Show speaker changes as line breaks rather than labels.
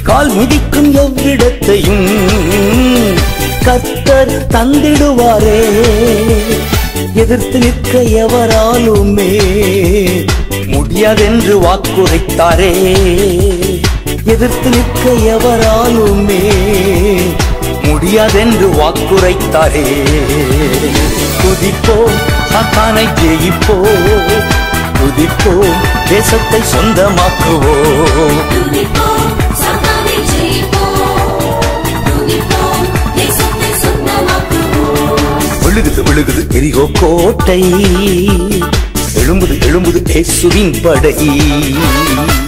கால் மிதிக்கும் எவ்விடத்தையும் கர்த்தர் தந்திடுவாரே எதிர்த்து நிற்க எவராலுமே முடியாதென்று வாக்குரைத்தாரே எதிர்த்து நிற்க எவராலுமே முடியாதென்று வாக்குரைத்தாரே துதிப்போம் சாத்தானை ஜெயிப்போம் துதிப்போம் தேசத்தை சொந்தமாக்குவோம்
துதிப்போம் சாத்தானை ஜெயிப்போம் துதிப்போம் தேசத்தை சொந்தமாக்குவோம்
விழுகுது விழுகுது எரிகோ கோட்டை எழும்புது எழும்புது இயேசுவின் படை